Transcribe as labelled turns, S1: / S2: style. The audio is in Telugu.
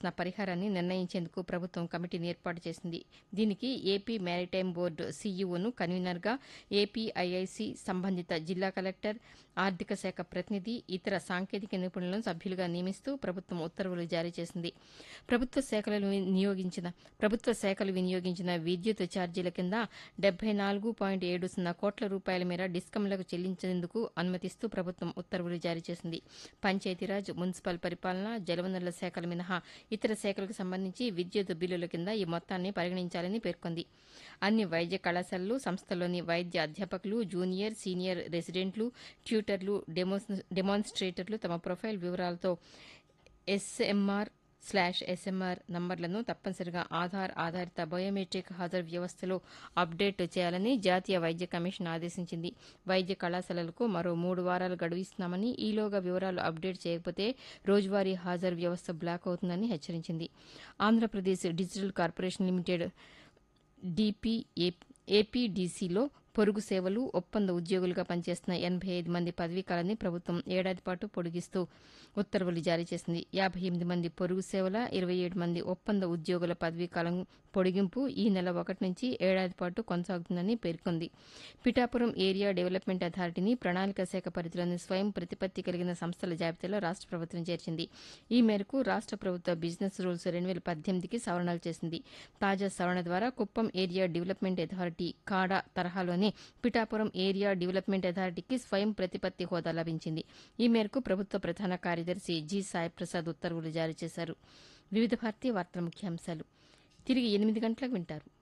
S1: చెల్లించాల్సిన పరిహారాన్ని నిర్ణయించేందుకు ప్రభుత్వం కమిటీని ఏర్పాటు చేసింది దీనికి ఏపీ మ్యారిటైమ్ బోర్డు సీఈఓను కన్వీనర్గా ఏపీఐఐసి సంబంధిత జిల్లా కలెక్టర్ ఆర్థిక శాఖ ప్రతినిధి ఇతర సాంకేతిక నిపుణులను సభ్యులుగా నియమిస్తూ ప్రభుత్వం ఉత్తర్వులు జారీ చేసింది ప్రభుత్వ శాఖలను వినియోగించిన ప్రభుత్వ శాఖలు వినియోగించిన విద్యుత్ ఛార్జీల కింద డెబ్బై నాలుగు పాయింట్ ఏడు సున్నా కోట్ల రూపాయల మేర డిస్కంలకు చెల్లించేందుకు అనుమతిస్తూ ప్రభుత్వం ఉత్తర్వులు జారీ చేసింది పంచాయతీరాజ్ మున్సిపల్ పరిపాలన జలవనరుల శాఖల మినహా ఇతర శాఖలకు సంబంధించి విద్యుత్ బిల్లుల కింద ఈ మొత్తాన్ని పరిగణించాలని పేర్కొంది అన్ని వైద్య కళాశాలలు సంస్థల్లోని వైద్య అధ్యాపకులు జూనియర్ సీనియర్ రెసిడెంట్లు ట్యూటర్లు డెమాన్స్ట్రేటర్లు తమ ప్రొఫైల్ వివరాలతో ఎస్ఎంఆర్ స్లాష్ ఎస్ఎంఆర్ నంబర్లను తప్పనిసరిగా ఆధార్ ఆధారిత బయోమెట్రిక్ హాజరు వ్యవస్థలో అప్డేట్ చేయాలని జాతీయ వైద్య కమిషన్ ఆదేశించింది వైద్య కళాశాలలకు మరో మూడు వారాలు గడువు ఇస్తున్నామని ఈలోగా వివరాలు అప్డేట్ చేయకపోతే రోజువారీ హాజరు వ్యవస్థ బ్లాక్ అవుతుందని హెచ్చరించింది Andhra Pradesh digital corporation limited DP ఏపీడీసీలో పొరుగు సేవలు ఒప్పంద ఉద్యోగులుగా పనిచేస్తున్న ఎనబై ఐదు మంది పదవీకాలాన్ని ప్రభుత్వం ఏడాది పాటు పొడిగిస్తూ ఉత్తర్వులు జారీ చేసింది యాబై ఎనిమిది మంది పొరుగు సేవల ఇరవై ఏడు మంది ఒప్పంద ఉద్యోగుల పదవీకాలం పొడిగింపు ఈ నెల ఒకటి నుంచి ఏడాది పాటు కొనసాగుతుందని పేర్కొంది పిఠాపురం ఏరియా డెవలప్మెంట్ అథారిటీని ప్రణాళిక శాఖ పరిధిలోని స్వయం ప్రతిపత్తి కలిగిన సంస్థల జాబితాలో రాష్ట ప్రభుత్వం చేర్చింది ఈ మేరకు రాష్ట ప్రభుత్వ బిజినెస్ రూల్స్ రెండు వేల పద్దెనిమిదికి సవరణలు చేసింది తాజా సవరణ ద్వారా Kuppam area development authority KADA తరహాలోని పిఠాపురం ఏరియా డెవలప్మెంట్ అథారిటీకి స్వయం ప్రతిపత్తి హోదా లభించింది ఈ మేరకు ప్రభుత్వ ప్రధాన కార్యదర్శి జి సాయిప్రసాద్ ఉత్తర్వులు జారీ చేశారు వివిధ భారతీయ వార్తల ముఖ్యాంశాలు తిరిగి ఎనిమిది గంటలకు వింటారు